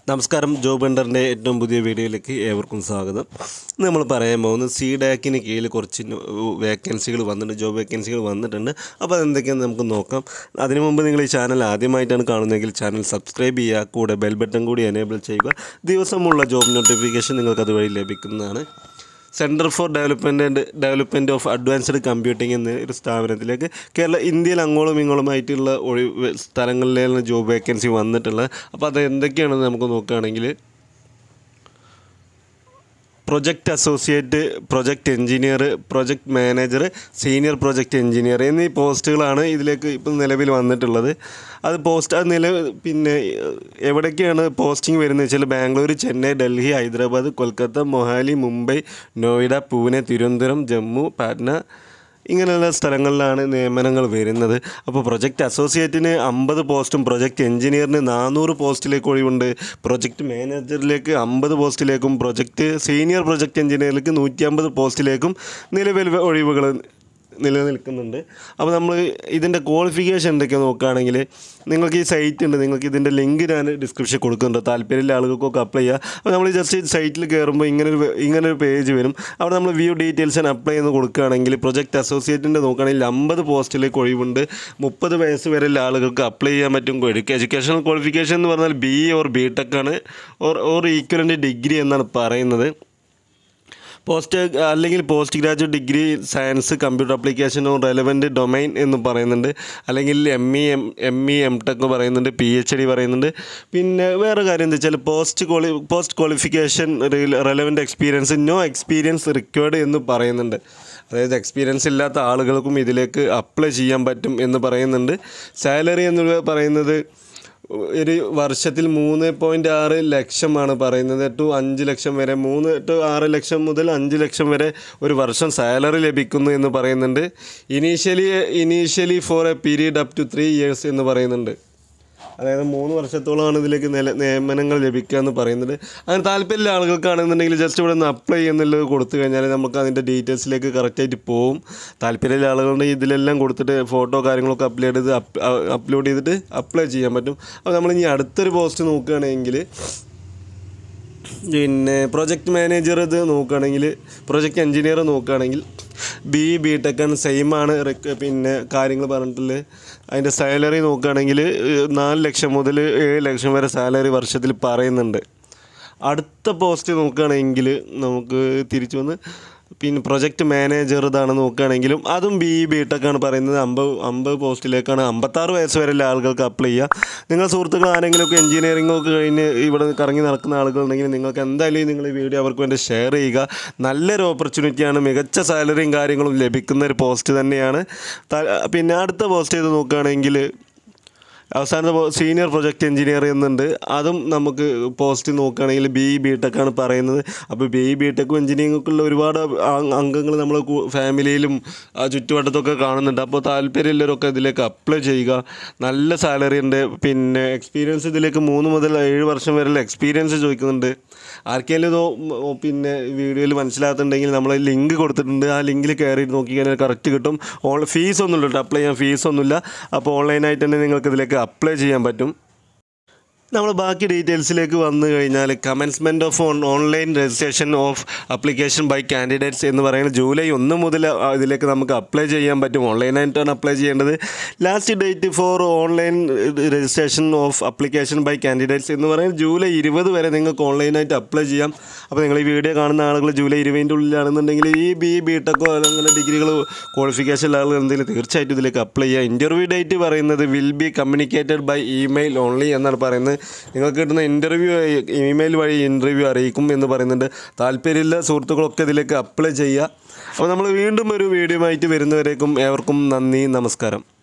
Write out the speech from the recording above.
നമസ്കാരം ജോബ് ഹണ്ടറിൻ്റെ ഏറ്റവും പുതിയ വീഡിയോയിലേക്ക് ഏവർക്കും സ്വാഗതം ഇന്ന് നമ്മൾ പറയാൻ പോകുന്നത് സി ഡാക്കിന് കീഴിൽ കുറച്ച് വേക്കൻസികൾ വന്നിട്ടുണ്ട് ജോബ് വേക്കൻസികൾ വന്നിട്ടുണ്ട് അപ്പോൾ അതെന്തൊക്കെയാണെന്ന് നമുക്ക് നോക്കാം അതിനു മുമ്പ് നിങ്ങൾ ഈ ചാനൽ ആദ്യമായിട്ടാണ് കാണുന്നതെങ്കിൽ ചാനൽ സബ്സ്ക്രൈബ് ചെയ്യുക കൂടെ ബെൽ ബട്ടൺ കൂടി എനേബിൾ ചെയ്യുക ദിവസമുള്ള ജോബ് നോട്ടിഫിക്കേഷൻ നിങ്ങൾക്ക് അതുവഴി ലഭിക്കുന്നതാണ് centre for development and development of advanced computing എന്ന ഒരു സ്ഥാപനത്തിലേക്ക് കേരള ഇന്ത്യയിൽ അങ്ങോളം ഇങ്ങോളമായിട്ടുള്ള ഒഴിവ് സ്ഥലങ്ങളിലാണ് ജോബ് വേക്കൻസി വന്നിട്ടുള്ളത് അപ്പോൾ അത് എന്തൊക്കെയാണെന്ന് നമുക്ക് നോക്കുകയാണെങ്കിൽ project associate project engineer project manager senior project engineer എന്നീ പോസ്റ്റുകളാണ് ഇതിലേക്ക് ഇപ്പം നിലവിൽ വന്നിട്ടുള്ളത് അത് പോസ്റ്റ് അത് നില പിന്നെ എവിടേക്കാണ് പോസ്റ്റിംഗ് വരുന്നത് വെച്ചാൽ ബാംഗ്ലൂർ ചെന്നൈ ഡൽഹി ഹൈദരാബാദ് കൊൽക്കത്ത മൊഹാലി മുംബൈ നോയിഡ പൂനെ തിരുവനന്തപുരം ജമ്മു പാറ്റ്ന ഇങ്ങനെയുള്ള സ്ഥലങ്ങളിലാണ് നിയമനങ്ങൾ വരുന്നത് അപ്പോൾ പ്രൊജക്റ്റ് അസോസിയേറ്റിന് അമ്പത് പോസ്റ്റും പ്രൊജക്റ്റ് എഞ്ചിനീയറിന് നാനൂറ് പോസ്റ്റിലേക്ക് ഒഴിവുണ്ട് പ്രൊജക്റ്റ് മാനേജറിലേക്ക് അമ്പത് പോസ്റ്റിലേക്കും പ്രൊജക്റ്റ് സീനിയർ പ്രൊജക്റ്റ് എഞ്ചിനീയറിലേക്ക് നൂറ്റി അമ്പത് പോസ്റ്റിലേക്കും നിലവിൽ ഒഴിവുകൾ നിലനിൽക്കുന്നുണ്ട് അപ്പോൾ നമ്മൾ ഇതിൻ്റെ ക്വാളിഫിക്കേഷൻ എന്തൊക്കെ നോക്കുകയാണെങ്കിൽ നിങ്ങൾക്ക് ഈ സൈറ്റ് ഉണ്ട് നിങ്ങൾക്ക് ഇതിൻ്റെ ലിങ്ക് ഞാൻ ഡിസ്ക്രിപ്ഷൻ കൊടുക്കുന്നുണ്ട് താല്പര്യമുള്ള ആളുകൾക്കൊക്കെ അപ്ലൈ ചെയ്യുക അപ്പോൾ നമ്മൾ ജസ്റ്റ് സൈറ്റിൽ കയറുമ്പോൾ ഇങ്ങനൊരു ഇങ്ങനൊരു പേജ് വരും അവിടെ നമ്മൾ വ്യൂ ഡീറ്റെയിൽസ് ആൻഡ് അപ്ലൈ എന്ന് കൊടുക്കുകയാണെങ്കിൽ പ്രൊജക്റ്റ് അസോസിയേറ്റിൻ്റെ നോക്കുകയാണെങ്കിൽ അമ്പത് പോസ്റ്റിലേക്ക് ഒഴിവുണ്ട് മുപ്പത് വയസ്സ് വരെയുള്ള ആളുകൾക്ക് അപ്ലൈ ചെയ്യാൻ പറ്റും എഡ്യൂക്കേഷണൽ ക്വാളിഫിക്കേഷൻ എന്ന് പറഞ്ഞാൽ B A or B Tech ആണ് ഓർ ഓർ ഈക്വലൻ്റ് ഡിഗ്രി എന്നാണ് പറയുന്നത് പോസ്റ്റ് അല്ലെങ്കിൽ post graduate degree science computer application or relevant domain എന്ന് പറയുന്നുണ്ട് അല്ലെങ്കിൽ M E M M E M Tech പറയുന്നുണ്ട് പി എച്ച് ഡി പറയുന്നുണ്ട് പിന്നെ വേറെ കാര്യം എന്താ വെച്ചാൽ പോസ്റ്റ് ക്വാളി post qualification relevant experience no experience required എന്ന് പറയുന്നുണ്ട് അതായത് എക്സ്പീരിയൻസ് ഇല്ലാത്ത ആളുകൾക്കും ഇതിലേക്ക് അപ്ലൈ ചെയ്യാൻ പറ്റും എന്ന് പറയുന്നുണ്ട് സാലറി എന്ന് പറയുന്നത് ഒരു വർഷത്തിൽ മൂന്ന് പോയിൻ്റ് ആറ് ലക്ഷമാണ് പറയുന്നത് ടു അഞ്ച് ലക്ഷം വരെ മൂന്ന് ടു ആറ് ലക്ഷം മുതൽ അഞ്ച് ലക്ഷം വരെ ഒരു വർഷം സാലറി ലഭിക്കുന്നു എന്ന് പറയുന്നുണ്ട് initially initially for a period up to three years എന്ന് പറയുന്നുണ്ട് അതായത് മൂന്ന് വർഷത്തോളമാണ് ഇതിലേക്ക് നില നിയമനങ്ങൾ ലഭിക്കുക എന്ന് പറയുന്നത് അങ്ങനെ താല്പര്യമുള്ള ആളുകൾക്കാണെന്നുണ്ടെങ്കിൽ ജസ്റ്റ് ഇവിടെ നിന്ന് അപ്ലൈ എന്നുള്ളത് കൊടുത്തു കഴിഞ്ഞാൽ നമുക്ക് അതിൻ്റെ ഡീറ്റെയിൽസിലേക്ക് കറക്റ്റായിട്ട് പോവും താല്പര്യമുള്ള ആളുകളുടെ ഇതിലെല്ലാം കൊടുത്തിട്ട് ഫോട്ടോ കാര്യങ്ങളൊക്കെ അപ്ലോഡ് ചെയ്ത് അപ്ലോഡ് ചെയ്തിട്ട് അപ്ലൈ ചെയ്യാൻ പറ്റും അപ്പോൾ നമ്മൾ ഇനി അടുത്തൊരു പോസ്റ്റ് നോക്കുകയാണെങ്കിൽ പിന്നെ പ്രൊജക്റ്റ് മാനേജർ ഇത് നോക്കുകയാണെങ്കിൽ പ്രൊജക്റ്റ് എഞ്ചിനീയർ നോക്കുകയാണെങ്കിൽ ബി ബി ടെക് ആണ് സെയിം ആണ് റെക്ക് പിന്നെ കാര്യങ്ങൾ പറഞ്ഞിട്ടുള്ളത് അതിൻ്റെ സാലറി നോക്കുകയാണെങ്കിൽ നാല് ലക്ഷം മുതൽ ഏഴ് ലക്ഷം വരെ സാലറി വർഷത്തിൽ പറയുന്നുണ്ട് അടുത്ത പോസ്റ്റ് നോക്കുകയാണെങ്കിൽ നമുക്ക് തിരിച്ചു വന്ന് പിന്നെ പ്രൊജക്റ്റ് മാനേജർ ഇതാണ് നോക്കുകയാണെങ്കിലും അതും ബി ബി ടെക്കാണ് പറയുന്നത് അമ്പത് അമ്പത് പോസ്റ്റിലേക്കാണ് അമ്പത്താറ് വയസ്സ് വരെയുള്ള ആളുകൾക്ക് അപ്ലൈ ചെയ്യുക നിങ്ങൾ സുഹൃത്തുക്കൾ ആരെങ്കിലുമൊക്കെ എഞ്ചിനീയറിംഗ് ഒക്കെ കഴിഞ്ഞ് ഇവിടെ കറങ്ങി നടക്കുന്ന ആളുകളുണ്ടെങ്കിൽ നിങ്ങൾക്ക് എന്തായാലും നിങ്ങൾ ഈ വീഡിയോ അവർക്ക് വേണ്ടി ഷെയർ ചെയ്യുക നല്ലൊരു ഓപ്പർച്യൂണിറ്റിയാണ് മികച്ച സാലറിയും കാര്യങ്ങളും ലഭിക്കുന്ന ഒരു പോസ്റ്റ് തന്നെയാണ് പിന്നെ അടുത്ത പോസ്റ്റ് ചെയ്ത് നോക്കുകയാണെങ്കിൽ അവസാനത്തെ സീനിയർ പ്രൊജക്റ്റ് എഞ്ചിനീയർ എന്നുണ്ട് അതും നമുക്ക് പോസ്റ്റ് നോക്കുകയാണെങ്കിൽ ബി ബി ടെക് ആണ് പറയുന്നത് അപ്പോൾ ബി ബി ടെക്കും എഞ്ചിനീയറിംഗൊക്കെയുള്ള ഒരുപാട് അംഗങ്ങൾ നമ്മൾ ഫാമിലിയിലും ചുറ്റുവട്ടത്തൊക്കെ കാണുന്നുണ്ട് അപ്പോൾ താല്പര്യമുള്ളവരൊക്കെ ഇതിലേക്ക് അപ്ലൈ ചെയ്യുക നല്ല സാലറി ഉണ്ട് പിന്നെ എക്സ്പീരിയൻസ് ഇതിലേക്ക് മൂന്ന് മുതൽ ഏഴ് വർഷം വരെയുള്ള എക്സ്പീരിയൻസ് ചോദിക്കുന്നുണ്ട് ആർക്കെങ്കിലും ഇതോ പിന്നെ വീഡിയോയിൽ മനസ്സിലാകുന്നുണ്ടെങ്കിൽ നമ്മൾ ലിങ്ക് കൊടുത്തിട്ടുണ്ട് ആ ലിങ്കിൽ കയറി നോക്കി കഴിഞ്ഞാൽ കറക്റ്റ് കിട്ടും ഓൺ ഫീസ് ഒന്നുമില്ല കേട്ടോ അപ്ലൈ ചെയ്യാൻ ഫീസ് ഒന്നുമില്ല അപ്പോൾ ഓൺലൈനായിട്ട് തന്നെ നിങ്ങൾക്ക് ഇതിലേക്ക് അപ്ലൈ ചെയ്യാൻ പറ്റും നമ്മൾ ബാക്കി ഡീറ്റെയിൽസിലേക്ക് വന്നു കഴിഞ്ഞാൽ commencement of on online registration of application by candidates എന്ന് പറയുന്നത് ജൂലൈ ഒന്ന് മുതൽ ഇതിലേക്ക് നമുക്ക് അപ്ലൈ ചെയ്യാൻ പറ്റും ഓൺലൈനായിട്ടാണ് അപ്ലൈ ചെയ്യേണ്ടത് last date for online registration of application by candidates എന്ന് പറയുന്നത് ജൂലൈ ഇരുപത് വരെ നിങ്ങൾക്ക് ഓൺലൈനായിട്ട് അപ്ലൈ ചെയ്യാം അപ്പോൾ നിങ്ങൾ ഈ വീഡിയോ കാണുന്ന ആളുകൾ ജൂലൈ ഇരുപതിൻ്റെ ഉള്ളിലാണെന്നുണ്ടെങ്കിൽ ഈ ബി ബി ടെക്കോ അങ്ങനെ ഡിഗ്രികൾ ക്വാളിഫിക്കേഷൻ ഉള്ള ആളുകൾ എന്തെങ്കിലും തീർച്ചയായിട്ടും ഇതിലേക്ക് അപ്ലൈ ചെയ്യുക ഇൻ്റർവ്യൂ ഡേറ്റ് പറയുന്നത് will be communicated by email only എന്നാണ് പറയുന്നത് നിങ്ങൾക്ക് കിട്ടുന്ന ഇൻ്റർവ്യൂ ഇമെയിൽ വഴി ഇൻ്റർവ്യൂ അറിയിക്കും എന്ന് പറയുന്നുണ്ട് താല്പര്യമില്ല സുഹൃത്തുക്കളൊക്കെ ഇതിലേക്ക് അപ്ലൈ ചെയ്യുക അപ്പോൾ നമ്മൾ വീണ്ടും ഒരു വീഡിയോ ആയിട്ട് വരുന്നവരേക്കും ഏവർക്കും നന്ദി നമസ്കാരം